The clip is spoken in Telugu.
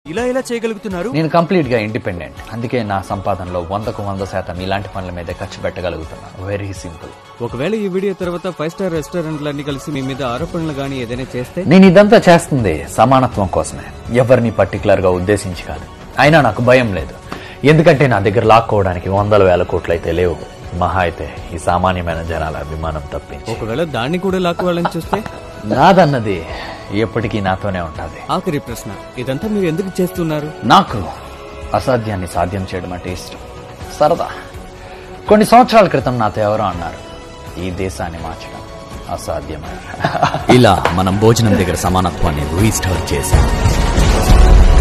ఇలా ఎలా చేయగలుగుతున్నారు నేను కంప్లీట్ గా ఇండిపెండెంట్ అందుకే నా సంపాదనలో వందకు వంద శాతం ఇలాంటి పనుల మీదే ఖర్చు పెట్టగలుగుతున్నాను వెరీ సింపుల్ ఒకవేళ ఈ వీడియో తర్వాత ఫైవ్ స్టార్ రెస్టారెంట్లన్నీ కలిసి మీ మీద ఆరోపణలు గానీ ఏదైనా చేస్తే నేను ఇదంతా చేస్తుంది సమానత్వం కోసమే ఎవరిని పర్టికులర్ గా ఉద్దేశించి కాదు అయినా నాకు భయం లేదు ఎందుకంటే నా దగ్గర లాక్కోవడానికి వందల వేల కోట్లు అయితే లేవు మహా అయితే ఈ సామాన్యమైన జనాల అభిమానం తప్పించి ఒకవేళ దాన్ని కూడా లాక్కోవాలని చూస్తే నాదన్నది ఎప్పటికీ నాతోనే ఉంటుంది ఆఖరి ప్రశ్న ఇదంతా మీరు ఎందుకు చేస్తున్నారు నాకు అసాధ్యాన్ని సాధ్యం చేయడం అంటే ఇష్టం సరదా కొన్ని సంవత్సరాల క్రితం నాతో ఎవరో అన్నారు ఈ దేశాన్ని మార్చడం అసాధ్యమని ఇలా మనం భోజనం దగ్గర సమానత్వాన్ని రీస్టార్ చేశాం